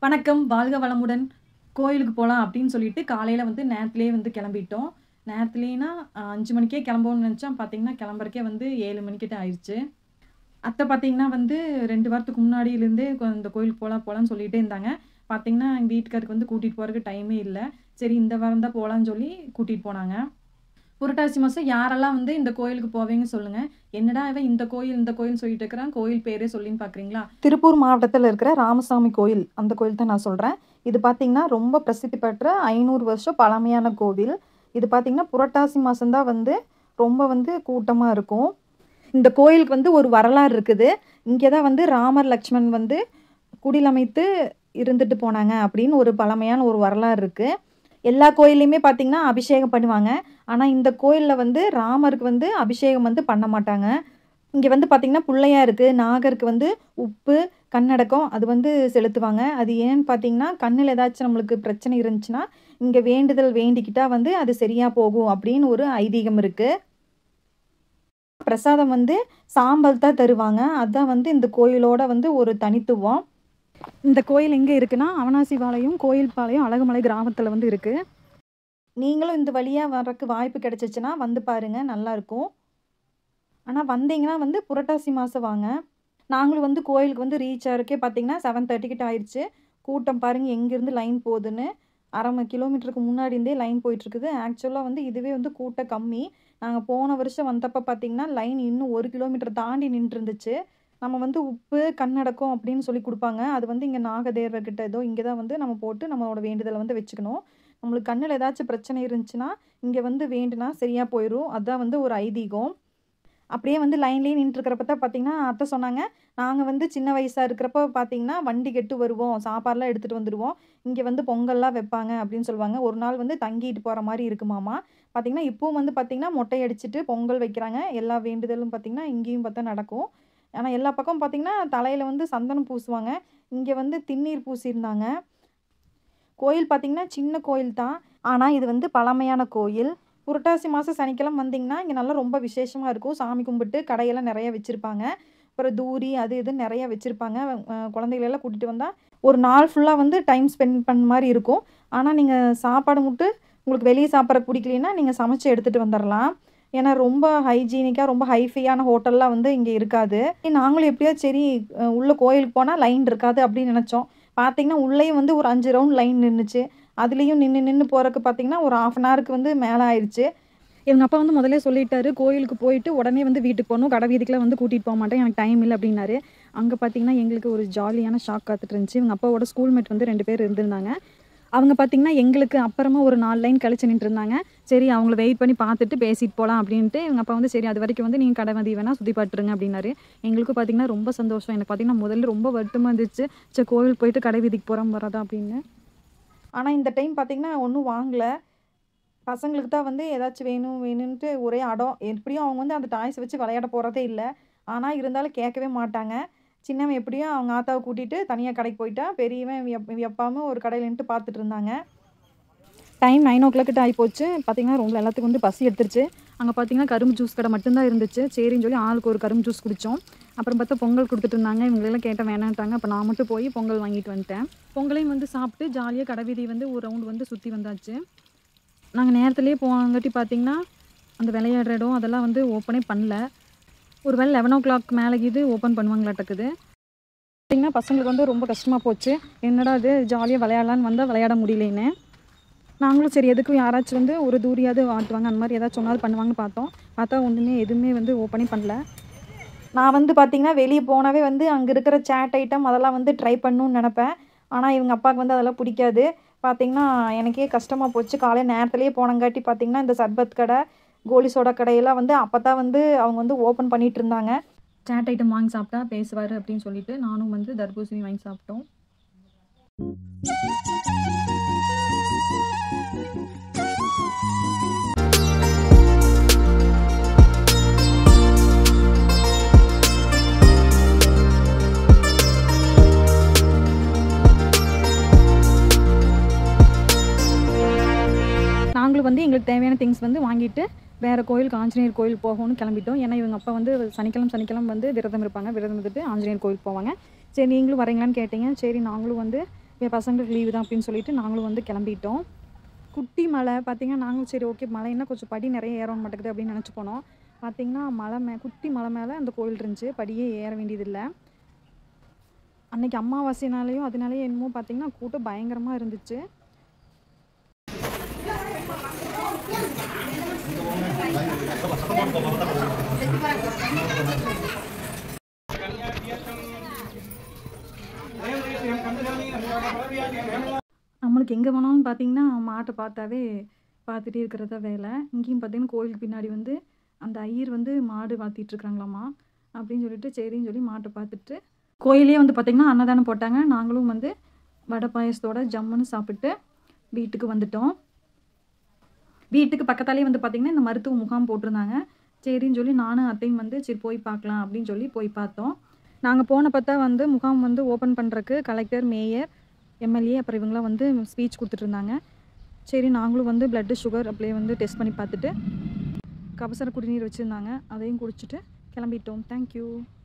வணக்கம் வாழ்க வளமுடன் கோயிலுக்கு போகலாம் அப்படின்னு சொல்லிட்டு காலையில் வந்து நேரத்துலேயே வந்து கிளம்பிட்டோம் நேரத்துலேனா அஞ்சு மணிக்கே கிளம்புவோம்னு நினச்சோம் பார்த்தீங்கன்னா கிளம்புறக்கே வந்து ஏழு மணிக்கிட்ட ஆயிடுச்சு அத்தை பார்த்தீங்கன்னா வந்து ரெண்டு வாரத்துக்கு முன்னாடியிலேருந்தே இந்த கோயிலுக்கு போகலாம் போகலான்னு சொல்லிகிட்டே இருந்தாங்க பார்த்தீங்கன்னா எங்கள் வீட்டுக்காருக்கு வந்து கூட்டிகிட்டு போகிறதுக்கு டைமே இல்லை சரி இந்த வாரம் தான் போகலான்னு சொல்லி கூட்டிகிட்டு போனாங்க புரட்டாசி மாதம் யாரெல்லாம் வந்து இந்த கோயிலுக்கு போவீங்க சொல்லுங்கள் என்னடா இவன் இந்த கோயில் இந்த கோயில் சொல்லிட்டு இருக்கிறான் கோயில் பேரே சொல்லின்னு பார்க்குறீங்களா திருப்பூர் மாவட்டத்தில் இருக்கிற ராமசாமி கோயில் அந்த கோயில் தான் நான் சொல்கிறேன் இது பார்த்திங்கன்னா ரொம்ப பிரசித்தி பெற்ற ஐநூறு வருஷம் பழமையான கோவில் இது பார்த்திங்கன்னா புரட்டாசி மாதம்தான் வந்து ரொம்ப வந்து கூட்டமாக இருக்கும் இந்த கோயிலுக்கு வந்து ஒரு வரலாறு இருக்குது இங்கே தான் வந்து ராமர் லக்ஷ்மண் வந்து குடிலமைத்து இருந்துட்டு போனாங்க அப்படின்னு ஒரு பழமையான ஒரு வரலாறு இருக்குது எல்லா கோயில்லையுமே பார்த்திங்கன்னா அபிஷேகம் பண்ணுவாங்க ஆனால் இந்த கோயிலில் வந்து ராமருக்கு வந்து அபிஷேகம் வந்து பண்ண மாட்டாங்க இங்கே வந்து பார்த்திங்கன்னா பிள்ளையாருக்கு நாகருக்கு வந்து உப்பு கண்ணடக்கம் அது வந்து செலுத்துவாங்க அது ஏன்னு பார்த்தீங்கன்னா கண்ணில் ஏதாச்சும் நம்மளுக்கு பிரச்சனை இருந்துச்சுன்னா இங்கே வேண்டுதல் வேண்டிக்கிட்டா வந்து அது சரியாக போகும் அப்படின்னு ஒரு ஐதீகம் இருக்குது பிரசாதம் வந்து சாம்பல் தான் தருவாங்க அதுதான் வந்து இந்த கோயிலோட வந்து ஒரு தனித்துவம் இந்த கோயில் எங்கே இருக்குன்னா அவனாசி பாளையம் கோயில் பாளையம் அழகுமலை கிராமத்தில் வந்து இருக்குது நீங்களும் இந்த வழியாக வரக்கு வாய்ப்பு கிடைச்சிச்சுன்னா வந்து பாருங்கள் நல்லாயிருக்கும் ஆனால் வந்தீங்கன்னா வந்து புரட்டாசி மாதம் வாங்க நாங்களும் வந்து கோயிலுக்கு வந்து ரீச் ஆகிறக்கே பார்த்தீங்கன்னா செவன் தேர்ட்டிக்கிட்ட ஆயிடுச்சு கூட்டம் பாருங்கள் எங்கேருந்து லைன் போகுதுன்னு அரை மணி கிலோமீட்டருக்கு முன்னாடி இருந்தே லைன் போயிட்டுருக்குது ஆக்சுவலாக வந்து இதுவே வந்து கூட்டம் கம்மி நாங்கள் போன வருஷம் வந்தப்போ பார்த்தீங்கன்னா லைன் இன்னும் ஒரு கிலோமீட்டர் தாண்டி நின்று இருந்துச்சு நம்ம வந்து உப்பு கண்ணடக்கம் அப்படின்னு சொல்லி கொடுப்பாங்க அது வந்து இங்கே நாகதேவர்கிட்ட ஏதோ இங்கே தான் வந்து நம்ம போட்டு நம்மளோட வேண்டுதலை வந்து வச்சுக்கணும் நம்மளுக்கு கண்ணில் ஏதாச்சும் பிரச்சனை இருந்துச்சுன்னா இங்கே வந்து வேண்டுனா சரியாக போயிடும் அதுதான் வந்து ஒரு ஐதீகம் அப்படியே வந்து லைன்லேயே நின்றுருக்கிறப்ப தான் பார்த்தீங்கன்னா அத்தை சொன்னாங்க நாங்கள் வந்து சின்ன வயசாக இருக்கிறப்ப பார்த்தீங்கன்னா வண்டி கெட்டு வருவோம் சாப்பாடெலாம் எடுத்துகிட்டு வந்துடுவோம் இங்கே வந்து பொங்கல்லாம் வைப்பாங்க அப்படின்னு சொல்லுவாங்க ஒரு நாள் வந்து தங்கிட்டு போகிற மாதிரி இருக்குமாமா பார்த்திங்கன்னா இப்போவும் வந்து பார்த்திங்கன்னா மொட்டை அடிச்சுட்டு பொங்கல் வைக்கிறாங்க எல்லா வேண்டுதலும் பார்த்திங்கன்னா இங்கேயும் பார்த்தா நடக்கும் ஆனால் எல்லா பக்கம் பார்த்திங்கன்னா தலையில் வந்து சந்தனம் பூசுவாங்க இங்கே வந்து திண்ணீர் பூசியிருந்தாங்க கோயில் பார்த்திங்கன்னா சின்ன கோயில் தான் ஆனால் இது வந்து பழமையான கோயில் புரட்டாசி மாதம் சனிக்கிழமை வந்திங்கன்னா இங்கே நல்லா ரொம்ப விசேஷமாக இருக்கும் சாமி கும்பிட்டு கடையெல்லாம் நிறைய வச்சுருப்பாங்க அப்புறம் தூரி அது இதுன்னு நிறைய வச்சுருப்பாங்க குழந்தைகளெல்லாம் கூட்டிகிட்டு வந்தால் ஒரு நாள் ஃபுல்லாக வந்து டைம் ஸ்பெண்ட் பண்ண மாதிரி இருக்கும் ஆனால் நீங்கள் சாப்பாடு மட்டும் உங்களுக்கு வெளியே சாப்பிட்ற பிடிக்கலனா நீங்கள் சமைச்சு எடுத்துகிட்டு வந்துடலாம் ஏன்னா ரொம்ப ஹைஜீனிக்காக ரொம்ப ஹைஃபையான ஹோட்டல்லாம் வந்து இங்கே இருக்காது நாங்களும் எப்படியோ சரி உள்ளே கோயிலுக்கு போனால் லைன் இருக்காது அப்படின்னு நினச்சோம் பார்த்தீங்கன்னா உள்ளேயும் வந்து ஒரு அஞ்சு ரவுண்ட் லைன் நின்றுச்சு அதுலேயும் நின்று நின்று போகிறக்கு பார்த்தீங்கன்னா ஒரு ஆஃப் அன் ஹவருக்கு வந்து மேலே ஆயிடுச்சு எங்கள் அப்பா வந்து முதல்ல சொல்லிட்டாரு கோயிலுக்கு போயிட்டு உடனே வந்து வீட்டுக்கு போகணும் கடை வீதிக்கெலாம் வந்து கூட்டிகிட்டு போக மாட்டேன் எனக்கு டைம் இல்லை அப்படின்னாரு அங்கே பார்த்தீங்கன்னா எங்களுக்கு ஒரு ஜாலியான ஷாக் காத்துட்டு இருந்துச்சு இவங்க அப்பாவோட ஸ்கூல்மேட் வந்து ரெண்டு பேர் இருந்திருந்தாங்க அவங்க பார்த்திங்கன்னா எங்களுக்கு அப்புறமா ஒரு நாலு லைன் கழிச்சு நின்று இருந்தாங்க சரி அவங்கள வெயிட் பண்ணி பார்த்துட்டு பேசிட்டு போகலாம் அப்படின்ட்டு எங்கள் அப்பா வந்து சரி அது வரைக்கும் வந்து நீங்கள் கடை மதி வேணால் சுற்றி பாட்டுருங்க அப்படின்னாரு எங்களுக்கு பார்த்திங்கன்னா ரொம்ப சந்தோஷம் எனக்கு பார்த்திங்கன்னா முதல்ல ரொம்ப வருத்தமாக இருந்துச்சு சரி கோவில் போயிட்டு கடை வீதிக்கு போகிறோம் வரதா அப்படின்னு ஆனால் இந்த டைம் பார்த்திங்கன்னா ஒன்றும் வாங்கலை பசங்களுக்கு தான் வந்து ஏதாச்சும் வேணும் வேணும்ன்ட்டு ஒரே அடம் எப்படியும் அவங்க வந்து அந்த டாய்ஸ் வச்சு விளையாட போகிறதே இல்லை ஆனால் இருந்தாலும் கேட்கவே மாட்டாங்க சின்னவன் எப்படியும் அவங்க ஆத்தாவை கூட்டிகிட்டு தனியாக கடைக்கு போயிட்டா பெரியவன் எப்பாமல் ஒரு கடையில் நின்று பார்த்துட்டு இருந்தாங்க டைம் நைன் ஓ கிளாக்கிட்ட ஆகி போச்சு பார்த்தீங்கன்னா ரொம்ப எல்லாத்துக்கும் வந்து பசி எடுத்துருச்சு அங்கே பார்த்தீங்கன்னா கரும்பு ஜூஸ் கடை மட்டும்தான் இருந்துச்சு சரின்னு சொல்லி ஆளுக்கு ஒரு கரும்பு ஜூஸ் குடித்தோம் அப்புறம் பார்த்தா பொங்கல் கொடுத்துட்டு இருந்தாங்க இவங்களெல்லாம் கேட்டால் வேணான்ட்டாங்க அப்போ நான் மட்டும் போய் பொங்கல் வாங்கிட்டு வந்துட்டேன் பொங்கலையும் வந்து சாப்பிட்டு ஜாலியாக கடை வீதி வந்து ஒரு ரவுண்டு வந்து சுற்றி வந்தாச்சு நாங்கள் நேரத்துலேயே போனங்காட்டி பார்த்தீங்கன்னா அந்த விளையாடுற இடம் அதெல்லாம் வந்து ஓப்பனே பண்ணல ஒரு வேளை லெவன் ஓ கிளாக் மேலே இது ஓப்பன் பண்ணுவாங்களாட்டக்குது பார்த்திங்கன்னா பசங்களுக்கு வந்து ரொம்ப கஷ்டமாக போச்சு என்னடா இது ஜாலியாக விளையாடலான்னு வந்தால் விளையாட முடியலேன்னு நாங்களும் சரி எதுக்கும் யாராச்சும் வந்து ஒரு தூரியாவது வாட்டுவாங்க அந்த மாதிரி ஏதாச்சும் ஒன்றாவது பண்ணுவாங்கன்னு பார்த்தோம் பார்த்தா ஒன்றுமே எதுவுமே வந்து ஓப்பனே பண்ணல நான் வந்து பார்த்திங்கன்னா வெளியே போனாவே வந்து அங்கே இருக்கிற சேட் ஐட்டம் அதெல்லாம் வந்து ட்ரை பண்ணணும்னு நினப்பேன் ஆனால் இவங்க அப்பாவுக்கு வந்து அதெல்லாம் பிடிக்காது பார்த்திங்கன்னா எனக்கே கஷ்டமாக போச்சு காலையில் நேரத்துலேயே போனங்காட்டி பார்த்திங்கன்னா இந்த சர்பத் கடை கோலி சோடா கடையெல்லாம் வந்து அப்போ தான் வந்து அவங்க வந்து ஓப்பன் பண்ணிகிட்டு இருந்தாங்க சேட் ஐட்டம் வாங்கி சாப்பிட்டா பேசுவார் அப்படின்னு சொல்லிட்டு நானும் வந்து தர்பூசணி வாங்கி சாப்பிட்டோம் நாங்களும் வந்து எங்களுக்கு தேவையான திங்ஸ் வந்து வாங்கிட்டு வேறு கோயிலுக்கு ஆஞ்சநேயர் கோயில் போகணும்னு கிளம்பிட்டோம் ஏன்னா இவங்க அப்பா வந்து சனிக்கிழமை சனிக்கிழமை வந்து விரதம் இருப்பாங்க விரதம் இருந்துட்டு ஆஞ்சநேயர் கோயில் போவாங்க சரி நீங்களும் வரீங்களான்னு கேட்டீங்க சரி நாங்களும் வந்து இப்போ பசங்களுக்கு லீவு தான் அப்படின்னு சொல்லிட்டு நாங்களும் வந்து கிளம்பிட்டோம் குட்டி மலை பார்த்தீங்கன்னா நாங்களும் சரி ஓகே மலை என்ன கொஞ்சம் படி நிறைய ஏற மாட்டேங்குது அப்படின்னு நினச்சி போனோம் பார்த்தீங்கன்னா மலை மே குட்டி மலை மேலே அந்த கோயில் இருந்துச்சு படியே ஏற வேண்டியதில்லை அன்னைக்கு அமாவாசைனாலேயும் அதனாலேயே என்னமோ பார்த்தீங்கன்னா கூட்டம் பயங்கரமாக இருந்துச்சு நம்மளுக்கு எங்கே வேணாலும் பார்த்தீங்கன்னா மாட்டை பார்த்தாவே பார்த்துட்டே இருக்கிறதா வேலை இங்கேயும் பார்த்தீங்கன்னா கோயிலுக்கு பின்னாடி வந்து அந்த ஐயர் வந்து மாடு வளர்த்திட்டு இருக்காங்களாமா அப்படின்னு சொல்லிட்டு சரின்னு சொல்லி மாட்டை பார்த்துட்டு கோயிலே வந்து பார்த்திங்கன்னா அன்னதானம் போட்டாங்க நாங்களும் வந்து வடை பாயசத்தோட ஜம்முன்னு சாப்பிட்டு வீட்டுக்கு வந்துட்டோம் வீட்டுக்கு பக்கத்தாலே வந்து பார்த்திங்கன்னா இந்த மருத்துவ முகாம் போட்டிருந்தாங்க சரின்னு சொல்லி நானும் அத்தையும் வந்து சரி போய் பார்க்கலாம் அப்படின்னு சொல்லி போய் பார்த்தோம் நாங்கள் போன பார்த்தா வந்து முகாம் வந்து ஓப்பன் பண்ணுறக்கு கலெக்டர் மேயர் எம்எல்ஏ அப்புறம் இவங்களாம் வந்து ஸ்பீச் கொடுத்துட்டு இருந்தாங்க சரி நாங்களும் வந்து பிளட்டு சுகர் அப்படியே வந்து டெஸ்ட் பண்ணி பார்த்துட்டு கபசர குடிநீர் வச்சுருந்தாங்க அதையும் குடிச்சிட்டு கிளம்பிட்டோம் தேங்க்யூ